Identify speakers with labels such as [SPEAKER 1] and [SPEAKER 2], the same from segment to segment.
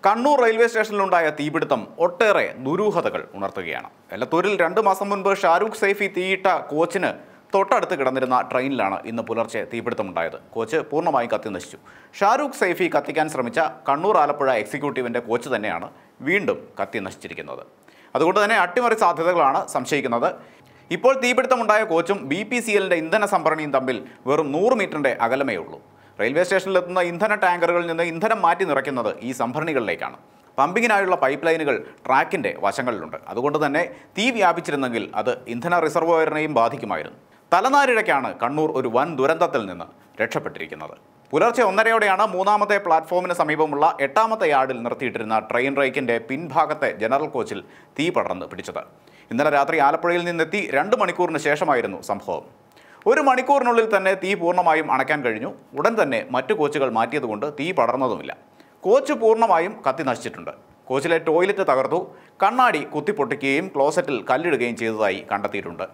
[SPEAKER 1] Kannur railway സ്റ്റേഷനിലുണ്ടായ തീപിടുത്തം ഒട്ടേറെ ദുരൂഹതകൾ ഉണർത്തുകയാണ് എലത്തൂരിൽ രണ്ട് മാസം മുൻപ് ഷാരൂഖ് സൈഫി തീയിട്ട കോച്ചിന് തൊട്ടടുത്ത് കിടന്നിരുന്ന ട്രെയിനിലാണ് ഇന്ന് പുലർച്ചെ തീപിടുത്തമുണ്ടായത് കോച്ച് പൂർണ്ണമായും കത്തി നശിച്ചു ഷാരൂഖ് സൈഫി കത്തിക്കാൻ ശ്രമിച്ച കണ്ണൂർ ആലപ്പുഴ എക്സിക്യൂട്ടീവിൻ്റെ കോച്ച് തന്നെയാണ് വീണ്ടും കത്തി നശിച്ചിരിക്കുന്നത് അതുകൊണ്ട് തന്നെ അട്ടിമറി സാധ്യതകളാണ് സംശയിക്കുന്നത് ഇപ്പോൾ തീപിടുത്തമുണ്ടായ കോച്ചും ബി പി സി എല്ലിൻ്റെ ഇന്ധന സംഭരണിയും തമ്മിൽ വെറും നൂറ് മീറ്ററിൻ്റെ അകലമേ ഉള്ളൂ റെയിൽവേ സ്റ്റേഷനിലെത്തുന്ന ഇന്ധന ടാങ്കറുകളിൽ നിന്ന് ഇന്ധനം മാറ്റി നിറയ്ക്കുന്നത് ഈ സംഭരണികളിലേക്കാണ് പമ്പിങ്ങിനായുള്ള പൈപ്പ് ലൈനുകൾ ട്രാക്കിൻ്റെ വശങ്ങളിലുണ്ട് അതുകൊണ്ട് തന്നെ തീ വ്യാപിച്ചിരുന്നെങ്കിൽ അത് ഇന്ധന റിസർവോയറിനെയും ബാധിക്കുമായിരുന്നു തലനാരിഴയ്ക്കാണ് കണ്ണൂർ ഒരു വൻ ദുരന്തത്തിൽ നിന്ന് രക്ഷപ്പെട്ടിരിക്കുന്നത് പുലർച്ചെ ഒന്നരയോടെയാണ് മൂന്നാമത്തെ പ്ലാറ്റ്ഫോമിന് സമീപമുള്ള എട്ടാമത്തെ യാർഡിൽ നിർത്തിയിട്ടിരുന്ന ട്രെയിൻ റേക്കിൻ്റെ പിൻഭാഗത്തെ ജനറൽ കോച്ചിൽ തീ പടർന്ന് പിടിച്ചത് ഇന്നലെ രാത്രി ആലപ്പുഴയിൽ നിന്നെത്തി രണ്ട് മണിക്കൂറിന് ശേഷമായിരുന്നു സംഭവം ഒരു മണിക്കൂറിനുള്ളിൽ തന്നെ തീ പൂർണ്ണമായും അണയ്ക്കാൻ കഴിഞ്ഞു ഉടൻ തന്നെ മറ്റു കോച്ചുകൾ മാറ്റിയതുകൊണ്ട് തീ പടർന്നതുമില്ല കോച്ച് പൂർണ്ണമായും കത്തി നശിച്ചിട്ടുണ്ട് കോച്ചിലെ ടോയ്ലറ്റ് തകർത്തു കണ്ണാടി കുത്തിപ്പൊട്ടിക്കുകയും ക്ലോസറ്റിൽ കല്ലിടുകയും ചെയ്തതായി കണ്ടെത്തിയിട്ടുണ്ട്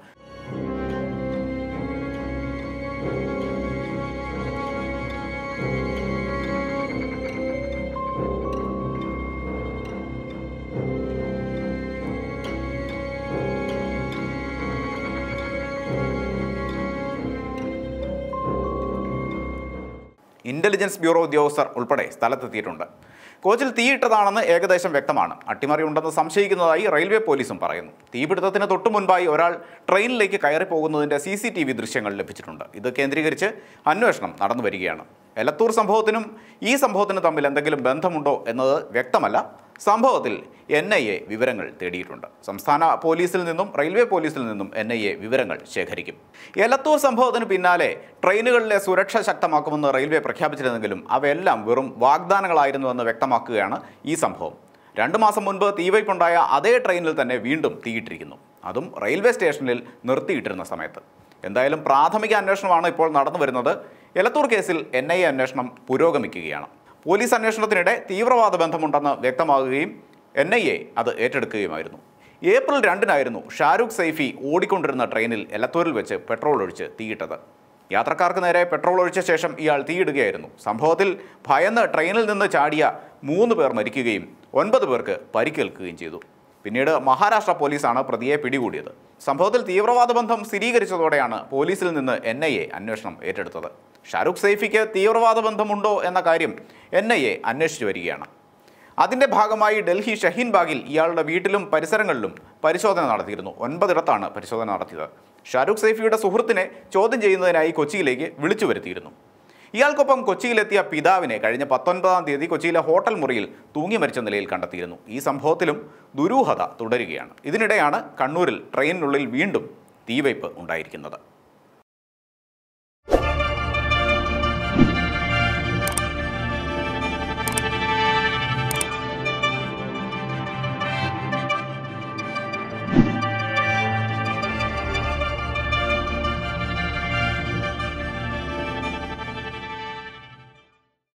[SPEAKER 1] ഇന്റലിജൻസ് ബ്യൂറോ ഉദ്യോഗസ്ഥർ ഉൾപ്പെടെ സ്ഥലത്തെത്തിയിട്ടുണ്ട് കോച്ചിൽ തീയിട്ടതാണെന്ന് ഏകദേശം വ്യക്തമാണ് അട്ടിമറി ഉണ്ടെന്ന് സംശയിക്കുന്നതായി റെയിൽവേ പോലീസും പറയുന്നു തീപിടുത്തത്തിന് തൊട്ടു മുൻപായി ഒരാൾ ട്രെയിനിലേക്ക് കയറി പോകുന്നതിൻ്റെ സി സി ടി വി ദൃശ്യങ്ങൾ ലഭിച്ചിട്ടുണ്ട് ഇത് കേന്ദ്രീകരിച്ച് അന്വേഷണം നടന്നു വരികയാണ് എലത്തൂർ സംഭവത്തിനും ഈ സംഭവത്തിനും തമ്മിൽ എന്തെങ്കിലും ബന്ധമുണ്ടോ എന്നത് വ്യക്തമല്ല സംഭവത്തിൽ എൻ ഐ എ വിവരങ്ങൾ തേടിയിട്ടുണ്ട് സംസ്ഥാന പോലീസിൽ നിന്നും റെയിൽവേ പോലീസിൽ നിന്നും എൻ ഐ എ വിവരങ്ങൾ ശേഖരിക്കും എലത്തൂർ സംഭവത്തിന് പിന്നാലെ ട്രെയിനുകളിലെ സുരക്ഷ ശക്തമാക്കുമെന്ന് റെയിൽവേ പ്രഖ്യാപിച്ചിരുന്നെങ്കിലും അവയെല്ലാം വെറും വാഗ്ദാനങ്ങളായിരുന്നുവെന്ന് വ്യക്തമാക്കുകയാണ് ഈ സംഭവം രണ്ടു മാസം മുൻപ് തീവയ്പുണ്ടായ അതേ ട്രെയിനിൽ തന്നെ വീണ്ടും തീയിട്ടിരിക്കുന്നു അതും റെയിൽവേ സ്റ്റേഷനിൽ നിർത്തിയിട്ടിരുന്ന സമയത്ത് എന്തായാലും പ്രാഥമിക അന്വേഷണമാണ് ഇപ്പോൾ നടന്നു വരുന്നത് എലത്തൂർ കേസിൽ എൻ ഐ എ അന്വേഷണം പുരോഗമിക്കുകയാണ് പോലീസ് അന്വേഷണത്തിനിടെ തീവ്രവാദ ബന്ധമുണ്ടെന്ന് വ്യക്തമാകുകയും എൻ ഐ എ അത് ഏറ്റെടുക്കുകയുമായിരുന്നു ഏപ്രിൽ രണ്ടിനായിരുന്നു ഷാരൂഖ് സൈഫി ഓടിക്കൊണ്ടിരുന്ന ട്രെയിനിൽ എലത്തൂരിൽ വെച്ച് പെട്രോൾ ഒഴിച്ച് തീയിട്ടത് യാത്രക്കാർക്ക് നേരെ പെട്രോൾ ഒഴിച്ച ശേഷം ഇയാൾ തീയിടുകയായിരുന്നു സംഭവത്തിൽ ഭയന്ന് ട്രെയിനിൽ നിന്ന് ചാടിയ മൂന്ന് പേർ മരിക്കുകയും ഒൻപത് പേർക്ക് പരിക്കേൽക്കുകയും ചെയ്തു പിന്നീട് മഹാരാഷ്ട്ര പോലീസാണ് പ്രതിയെ പിടികൂടിയത് സംഭവത്തിൽ തീവ്രവാദ ബന്ധം സ്ഥിരീകരിച്ചതോടെയാണ് പോലീസിൽ നിന്ന് എൻ ഐ എ അന്വേഷണം ഏറ്റെടുത്തത് ഷാരൂഖ് സൈഫിക്ക് തീവ്രവാദ ബന്ധമുണ്ടോ എന്ന കാര്യം എൻ ഐ എ അന്വേഷിച്ചു വരികയാണ് അതിന്റെ ഭാഗമായി ഡൽഹി ഷഹീൻ ബാഗിൽ ഇയാളുടെ വീട്ടിലും പരിസരങ്ങളിലും പരിശോധന നടത്തിയിരുന്നു ഒൻപതിടത്താണ് പരിശോധന നടത്തിയത് ഷാരൂഖ് സൈഫിയുടെ സുഹൃത്തിനെ ചോദ്യം ചെയ്യുന്നതിനായി കൊച്ചിയിലേക്ക് വിളിച്ചു വരുത്തിയിരുന്നു ഇയാൾക്കൊപ്പം കൊച്ചിയിലെത്തിയ പിതാവിനെ കഴിഞ്ഞ പത്തൊൻപതാം തീയതി കൊച്ചിയിലെ ഹോട്ടൽ മുറിയിൽ തൂങ്ങി മരിച്ച നിലയിൽ കണ്ടെത്തിയിരുന്നു ഈ സംഭവത്തിലും ദുരൂഹത തുടരുകയാണ് ഇതിനിടെയാണ് കണ്ണൂരിൽ ട്രെയിനിനുള്ളിൽ വീണ്ടും തീവയ്പ് ഉണ്ടായിരിക്കുന്നത്